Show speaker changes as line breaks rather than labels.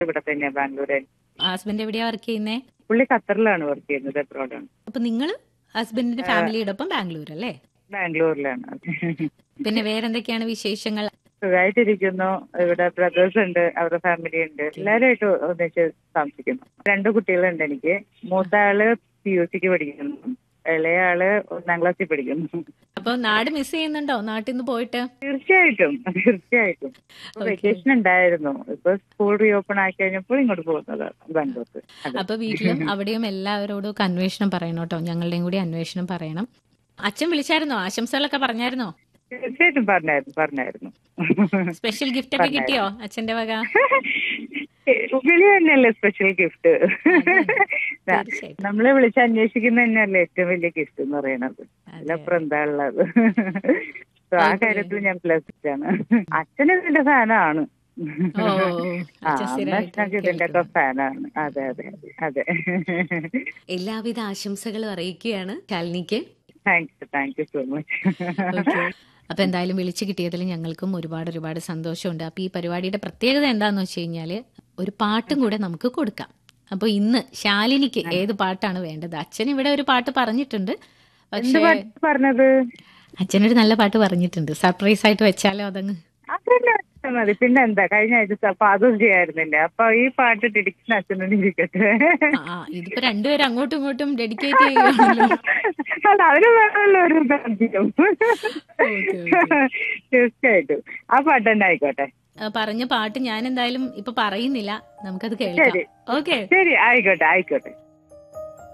ഇവിടെ തന്നെയാ ബാംഗ്ലൂർ
ഹസ്ബൻഡ് എവിടെയാ വർക്ക് ചെയ്യുന്നേ
പുള്ളി ഖത്തറിലാണ് വർക്ക് ചെയ്യുന്നത് അബ്രോഡാണ്
അപ്പൊ നിങ്ങൾ ഹസ്ബൻഡിന്റെ ഫാമിലിയുടെ ഒപ്പം ബാംഗ്ലൂർ അല്ലേ
ബാംഗ്ലൂരിലാണ്
പിന്നെ വേറെന്തൊക്കെയാണ് വിശേഷങ്ങൾ
സുഖമായിട്ടിരിക്കുന്നു ഇവിടെ ബ്രദേഴ്സ് ഉണ്ട് അവരുടെ ഫാമിലി ഉണ്ട് എല്ലാവരുമായിട്ട് ഒന്നിച്ച് താമസിക്കുന്നു രണ്ട് കുട്ടികളുണ്ട് എനിക്ക് മൂത്ത ആള് പി യു സിക്ക് പഠിക്കുന്നു ഇളയ ആള് ഒന്നാം ക്ലാസ്സിൽ പഠിക്കുന്നു
അപ്പൊ നാട് മിസ് ചെയ്യുന്നുണ്ടോ നാട്ടിൽ നിന്ന് പോയിട്ട്
തീർച്ചയായിട്ടും തീർച്ചയായിട്ടും
Okay.
വെക്കേഷൻ ഉണ്ടായിരുന്നു ഇപ്പൊ സ്കൂൾ റീഓപ്പൺ ആക്കി കഴിഞ്ഞപ്പോൾ ഇങ്ങോട്ട് പോകുന്നതാണ് ബാംഗ്ലൂർക്ക് അതെ.
അപ്പൊ വീട്ടിലും അവിടെയും എല്ലാവരോടും ഒക്കെ അന്വേഷണം പറയണം കേട്ടോ ഞങ്ങളുടെയും കൂടി അന്വേഷണം പറയണം അച്ഛൻ വിളിച്ചായിരുന്നോ ആശംസകളൊക്കെ പറഞ്ഞായിരുന്നോ
തീർച്ചയായിട്ടും പറഞ്ഞായിരുന്നു പറഞ്ഞായിരുന്നു
സ്പെഷ്യൽ ഗിഫ്റ്റ് ഒക്കെ കിട്ടിയോ അച്ഛന്റെ വക
വിളി തന്നെയല്ലേ സ്പെഷ്യൽ ഗിഫ്റ്റ്
തീർച്ചയായിട്ടും
നമ്മളെ വിളിച്ച് അന്വേഷിക്കുന്ന തന്നെയല്ലേ ഏറ്റവും വലിയ ഗിഫ്റ്റ് എന്ന് പറയുന്നത് അതിലപ്പുറം എന്താ ഉള്ളത് So, ആ
Okay.
കാര്യത്തിൽ ഞാൻ പ്ലസ് ആണ് അച്ഛന് ഇതിന്റെ ഫാനാണ്
ഓ
ആ
അച്ഛൻ സ്ഥിരമായിട്ട്
അമ്മ ഇതിന്റെ ഒക്കെ ഫാനാണ് അതെ അതെ അതെ
എല്ലാവിധ ആശംസകളും അറിയിക്കുകയാണ് ശാലിനിക്ക്
thank you thank you so much
Okay. അപ്പൊ എന്തായാലും വിളിച്ചു കിട്ടിയതിൽ ഞങ്ങൾക്കും ഒരുപാട് ഒരുപാട് സന്തോഷമുണ്ട് അപ്പൊ ഈ പരിപാടിയുടെ പ്രത്യേകത എന്താന്ന് വെച്ച് കഴിഞ്ഞാല് ഒരു പാട്ടും കൂടെ നമുക്ക് കൊടുക്കാം അപ്പൊ ഇന്ന് ശാലിനിക്ക് ഏത് പാട്ടാണ് വേണ്ടത് അച്ഛൻ ഇവിടെ ഒരു പാട്ട് പറഞ്ഞിട്ടുണ്ട്
എന്ത്
പക്ഷേ
പാട്ട് പറഞ്ഞത്
അച്ഛനൊരു നല്ല പാട്ട് പറഞ്ഞിട്ടുണ്ട് സർപ്രൈസ് ആയിട്ട് വെച്ചാലോ അതങ്ങ്
അതന്നെ വെച്ചാ മതി പിന്നെ എന്താ കഴിഞ്ഞ ആഴ്ച അപ്പൊ അതും ചെയ്യായിരുന്നില്ല അപ്പൊ ഈ പാട്ട് ഡിഡിക്ഷൻ അച്ഛനോട് ഇരിക്കട്ടെ
ആ ഇതിപ്പോ രണ്ടുപേരും അങ്ങോട്ടും ഇങ്ങോട്ടും ഡെഡിക്കേറ്റ് ചെയ്യുകയാണല്ലോ
അല്ല അവര് വേണമല്ലോ ഒരു താല്പര്യം
okay.
തീർച്ചയായിട്ടും ആ പാട്ട് തന്നെ ആയിക്കോട്ടെ
ആ, പറഞ്ഞ പാട്ട് ഞാൻ എന്തായാലും ഇപ്പൊ പറയുന്നില്ല നമുക്കത് കേൾക്കാം
ശരി.
ഓക്കെ
ശരി ആയിക്കോട്ടെ ആയിക്കോട്ടെ